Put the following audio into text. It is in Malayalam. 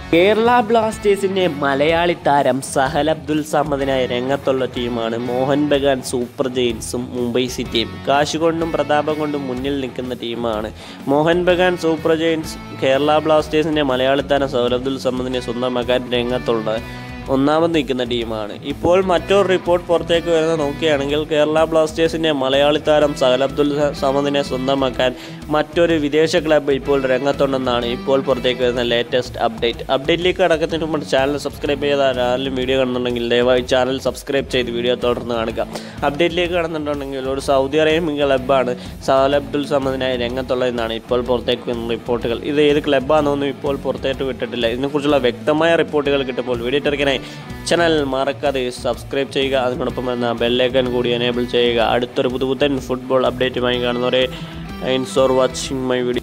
കേരള ബ്ലാസ്റ്റേഴ്സിന്റെ മലയാളി താരം സഹൽ അബ്ദുൽ സമദിനായി രംഗത്തുള്ള ടീമാണ് മോഹൻ ബഗാൻ സൂപ്പർ ജെയിൻസും മുംബൈ സിറ്റിയും കാശ് കൊണ്ടും പ്രതാപം കൊണ്ടും മുന്നിൽ നിൽക്കുന്ന ടീമാണ് മോഹൻ ബഗാൻ സൂപ്പർ ജെയിൻസ് കേരള ബ്ലാസ്റ്റേഴ്സിന്റെ മലയാളി താരം സഹൽ അബ്ദുൽ സമദിനെ സ്വന്തമാക്കാൻ രംഗത്തുള്ള ഒന്നാമത് നിൽക്കുന്ന ടീമാണ് ഇപ്പോൾ മറ്റൊരു റിപ്പോർട്ട് പുറത്തേക്ക് വരുന്ന നോക്കുകയാണെങ്കിൽ കേരള ബ്ലാസ്റ്റേഴ്സിന്റെ മലയാളി താരം സഹൽ അബ്ദുൽ സമദിനെ സ്വന്തമാക്കാൻ മറ്റൊരു വിദേശ ക്ലബ്ബ് ഇപ്പോൾ രംഗത്തുണ്ടെന്നാണ് ഇപ്പോൾ പുറത്തേക്ക് വരുന്ന ലേറ്റസ്റ്റ് അപ്ഡേറ്റ് അപ്ഡേറ്റിലേക്ക് കടക്കുന്നതിന് മുമ്പ് ചാനൽ സബ്സ്ക്രൈബ് ചെയ്ത ആരെങ്കിലും വീഡിയോ കാണുന്നുണ്ടെങ്കിൽ ദയവായി ചാനൽ സബ്സ്ക്രൈബ് ചെയ്ത് വീഡിയോ തുടർന്ന് കാണുക അപ്ഡേറ്റിലേക്ക് കടന്നിട്ടുണ്ടെങ്കിൽ ഒരു സൗദി അറേബ്യൻ ക്ലബ്ബാണ് സഹൽ അബ്ദുൽ സമദിനായി രംഗത്തുള്ളതെന്നാണ് ഇപ്പോൾ പുറത്തേക്ക് വരുന്ന റിപ്പോർട്ടുകൾ ഇത് ഏത് ക്ലബ്ബാണെന്നൊന്നും ഇപ്പോൾ പുറത്തേക്ക് വിട്ടിട്ടില്ല ഇതിനെക്കുറിച്ചുള്ള വ്യക്തമായ റിപ്പോർട്ടുകൾ കിട്ടുമ്പോൾ വീഡിയോ തിരക്കിനായി ചാനൽ മറക്കാതെ സബ്സ്ക്രൈബ് ചെയ്യുക അതിനോടൊപ്പം എന്ന ബെല്ലൈക്കൻ കൂടി എനേബിൾ ചെയ്യുക അടുത്തൊരു പുതുപുത്തൻ ഫുട്ബോൾ അപ്ഡേറ്റുമായി കാണുന്നവരെ thanks for watching my video